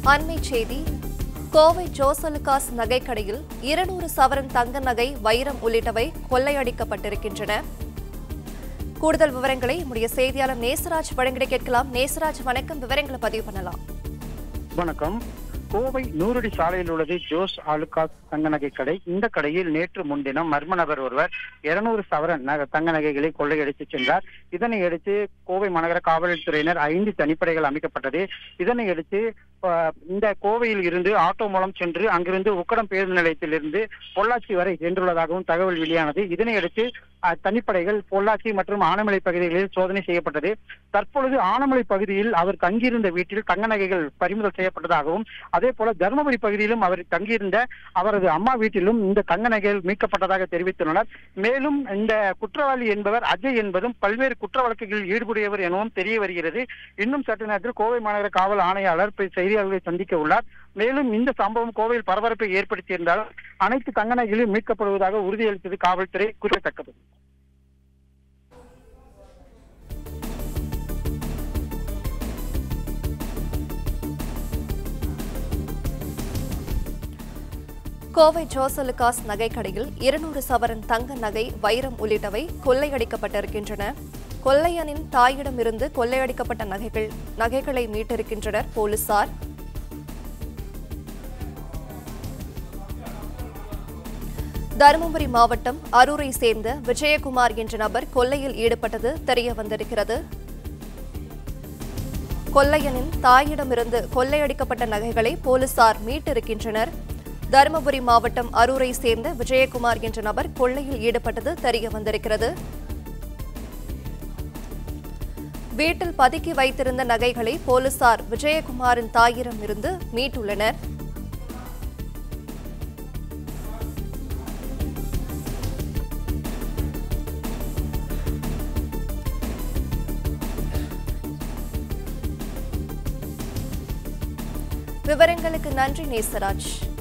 அண்மைச் செய்தி கோவை ஜோசலுகாஸ் நகைக்கடையில் இருநூறு சவரன் தங்க நகை வைரம் உள்ளிட்டவை கொள்ளையடிக்கப்பட்டிருக்கின்றன கூடுதல் விவரங்களை நம்முடைய செய்தியாளர் நேசராஜ் வழங்கிட கேட்கலாம் நேசராஜ் வணக்கம் விவரங்களை பதிவு பண்ணலாம் வணக்கம் கோவை நூறடி சாலையில் உள்ளது ஜோஸ் ஆலுகாஸ் தங்க நகை கடை இந்த கடையில் நேற்று முன்தினம் மர்ம நபர் ஒருவர் இருநூறு சவரன் நக- தங்க நகைகளை கொள்ளையடித்து சென்றார் இதனை அடுத்து கோவை மாநகர காவல்துறையினர் ஐந்து தனிப்படைகள் அமைக்கப்பட்டது இதனை அடுத்து ஆஹ், இந்த கோவையில் இருந்து ஆட்டோ மூலம் சென்று அங்கிருந்து உக்கடம் பேருந்து நிலையத்திலிருந்து பொள்ளாச்சி வரை சென்றுள்ளதாகவும் தகவல் வெளியானது இதனை அடுத்து ஆஹ், தனிப்படைகள் பொள்ளாச்சி மற்றும் ஆனமலை பகுதிகளில் சோதனை செய்யப்பட்டது தற்பொழுது ஆனமலை பகுதியில் அவர் தங்கியிருந்த வீட்டில் தங்க நகைகள் பறிமுதல் செய்யப்பட்டதாகவும் அதே போல தருமபுரி பகுதியிலும் அவர் தங்கியிருந்த அவரது அம்மா வீட்டிலும் இந்த தங்க நகைகள் மீட்கப்பட்டதாக தெரிவித்துள்ளனர் மேலும் இந்த குற்றவாளி என்பவர் அஜய் என்பதும் பல்வேறு குற்ற வழக்குகளில் ஈடுபடுபவர் எனவும் தெரிய வருகிறது இன்னும் சற்று நேரத்தில் கோவை மாநகர காவல் ஆணையாளர் போய் செய்தியாளர்களை சந்திக்க உள்ளார் மேலும் இந்த சம்பவம் கோவையில் பரபரப்பை ஏற்படுத்தியிருந்தால் அனைத்து தங்க நகைகளும் மீட்கப்படுவதாக உறுதியளித்தது காவல்துறை குறிப்பிடத்தக்கது கோவை ஜோசலுகாஸ் நகைக்கடையில் இருநூறு சவரன் தங்க நகை வைரம் உள்ளிட்டவை கொள்ளையடிக்கப்பட்டிருக்கின்றன கொள்ளையனின் தாயிடமிருந்து கொள்ளையடிக்கப்பட்ட நகைகள் நகைகளை மீட்டிருக்கின்றனர் போலீசார் தருமபுரி மாவட்டம் அரூரை சேர்ந்த விஜயகுமார் என்ற நபர் கொள்ளையில் ஈடுபட்டது தெரிய வந்திருக்கிறது கொள்ளையனின் தாயிடமிருந்து கொள்ளையடிக்கப்பட்ட நகைகளை போலீசார் மீட்டிருக்கின்றனர் தருமபுரி மாவட்டம் அரூரை சேர்ந்த விஜயகுமார் என்ற நபர் கொள்ளையில் ஈடுபட்டது தெரிய வந்திருக்கிறது வீட்டில் பதுக்கி வைத்திருந்த நகைகளை போலீசார் விஜயகுமாரின் தாயிடம் இருந்து மீட்டுள்ளனர் விவரங்களுக்கு நன்றி நேசராஜ்